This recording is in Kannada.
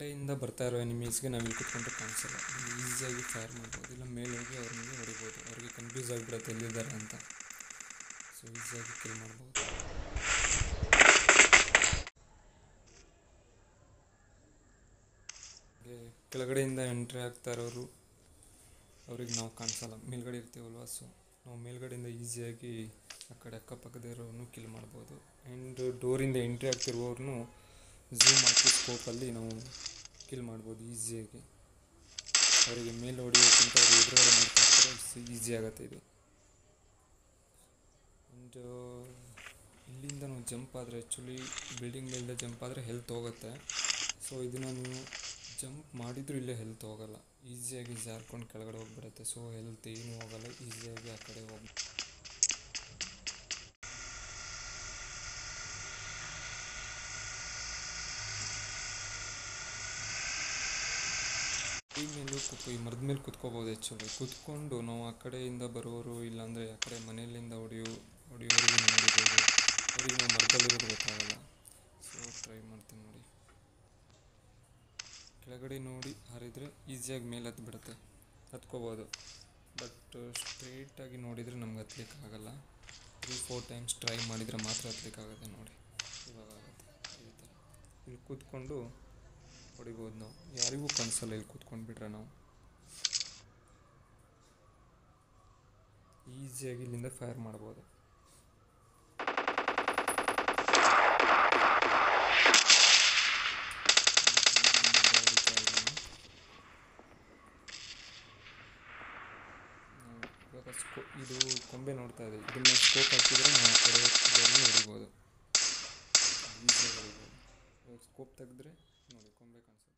ಕೆಳಗಡೆಯಿಂದ ಬರ್ತಾ ಇರೋ ಎನಿಮೀಸ್ಗೆ ನಾವು ಇಲ್ಲಿ ಕುತ್ಕೊಂಡ್ರೆ ಕಾಣಿಸಲ್ಲ ಈಸಿಯಾಗಿ ಫೈರ್ ಮಾಡ್ಬೋದು ಇಲ್ಲ ಮೇಲೆ ಹೋಗಿ ಅವ್ರಿಗೆ ಹೊಡಿಬೋದು ಅವ್ರಿಗೆ ಕನ್ಫ್ಯೂಸ್ ಆಗಿಬಿಡುತ್ತೆ ಎಲ್ಲಿದ್ದಾರೆ ಅಂತ ಸೊ ಈಸಿಯಾಗಿ ಕಿಲ್ ಮಾಡ್ಬೋದು ಹಾಗೆ ಕೆಳಗಡೆಯಿಂದ ಎಂಟ್ರಿ ಆಗ್ತಾ ಇರೋರು ಅವ್ರಿಗೆ ನಾವು ಕಾಣಿಸಲ್ಲ ಮೇಲ್ಗಡೆ ಇರ್ತೀವಲ್ವ ಸೊ ನಾವು ಮೇಲ್ಗಡೆಯಿಂದ ಈಸಿಯಾಗಿ ಆ ಕಡೆ ಅಕ್ಕಪಕ್ಕದ ಇರೋರನ್ನು ಕಿಲ್ ಮಾಡ್ಬೋದು ಆ್ಯಂಡ್ ಡೋರಿಂದ ಎಂಟ್ರಿ ಆಗ್ತಿರುವವ್ರನ್ನೂ ಝೂಮ್ ಹಾಕಿ ಸ್ಕೋಪಲ್ಲಿ ನಾವು ಕಿಲ್ ಮಾಡ್ಬೋದು ಈಸಿಯಾಗಿ ಅವರಿಗೆ ಮೇಲೆ ಹೊಡಿಯೋಕ್ಕಿಂತ ಅವ್ರು ಎದುರುಗಡೆ ಮಾಡ್ತಾ ಇರ್ತಾರೆ ಈಸಿ ಆಗುತ್ತೆ ಇದು ಆ್ಯಂಡ್ ಇಲ್ಲಿಂದ ನಾವು ಜಂಪ್ ಆದರೆ ಆ್ಯಕ್ಚುಲಿ ಬಿಲ್ಡಿಂಗ್ ಮೇಲೆ ಜಂಪ್ ಆದರೆ ಹೆಲ್ತ್ ಹೋಗುತ್ತೆ ಸೊ ಇದನ್ನು ನೀವು ಜಂಪ್ ಮಾಡಿದರೂ ಇಲ್ಲೇ ಹೆಲ್ತ್ ಹೋಗಲ್ಲ ಈಸಿಯಾಗಿ ಜಾರ್ಕೊಂಡು ಕೆಳಗಡೆ ಹೋಗ್ಬಿಡುತ್ತೆ ಸೊ ಹೆಲ್ತ್ ಏನೂ ಹೋಗಲ್ಲ ಈಸಿಯಾಗಿ ಆ ಕಡೆ ಹೋಗಿ ಈ ಮೇಲೆ ಕುತ್ಕೊ ಈ ಮರದ ಮೇಲೆ ಕುತ್ಕೋಬೋದು ಆ್ಯಕ್ಚುಲಿ ಕುತ್ಕೊಂಡು ನಾವು ಆ ಕಡೆಯಿಂದ ಬರೋರು ಇಲ್ಲಾಂದರೆ ಆ ಕಡೆ ಮನೆಯಲ್ಲಿಂದ ಹೊಡಿಯೋ ಹೊಡಿಯೋರಿಗೆ ನೋಡಿಬೋದು ಅವ್ರಿಗೆ ನಾವು ಮರದಲ್ಲಿರೋದು ಗೊತ್ತಾಗಲ್ಲ ಸೊ ಟ್ರೈ ಮಾಡ್ತೀನಿ ನೋಡಿ ಕೆಳಗಡೆ ನೋಡಿ ಹರಿದರೆ ಈಸಿಯಾಗಿ ಮೇಲೆ ಹತ್ತು ಬಿಡುತ್ತೆ ಹತ್ಕೋಬೋದು ಬಟ್ ಸ್ಟ್ರೇಟಾಗಿ ನೋಡಿದರೆ ನಮ್ಗೆ ಹತ್ಲಿಕ್ಕೆ ಆಗಲ್ಲ ತ್ರೀ ಫೋರ್ ಟೈಮ್ಸ್ ಟ್ರೈ ಮಾಡಿದರೆ ಮಾತ್ರ ಹತ್ಲಿಕ್ಕಾಗುತ್ತೆ ನೋಡಿ ಇವಾಗ ಆಗುತ್ತೆ ಈ ಥರ ಇಲ್ಲಿ ಕೂತ್ಕೊಂಡು ಹೊಡಿಬೋದು ನಾವು ಯಾರಿಗೂ ಕನಸಲ್ಲ ಇಲ್ಲಿ ಕೂತ್ಕೊಂಡು ಬಿಟ್ರೆ ನಾವು ಈಸಿಯಾಗಿ ಇಲ್ಲಿಂದ ಫೈರ್ ಮಾಡ್ಬೋದು ನಾವು ಇವಾಗ ಸ್ಕೋ ಇದು ಕೊಂಬೆ ನೋಡ್ತಾ ಇದೆ ಇದನ್ನು ಸ್ಕೋಪ್ ಹಾಕಿದರೆ ನಾವು ಆ ಕಡೆ ಇದನ್ನು ಹೊಡಿಬೋದು ಈಸಿಯಾಗಿ ಹೊಡಿಬೋದು ಇವಾಗ ಸ್ಕೋಪ್ ತೆಗೆದ್ರೆ ನೋಡಿ ಕೊಂಬೆ ಕಾಣಿಸುತ್ತೆ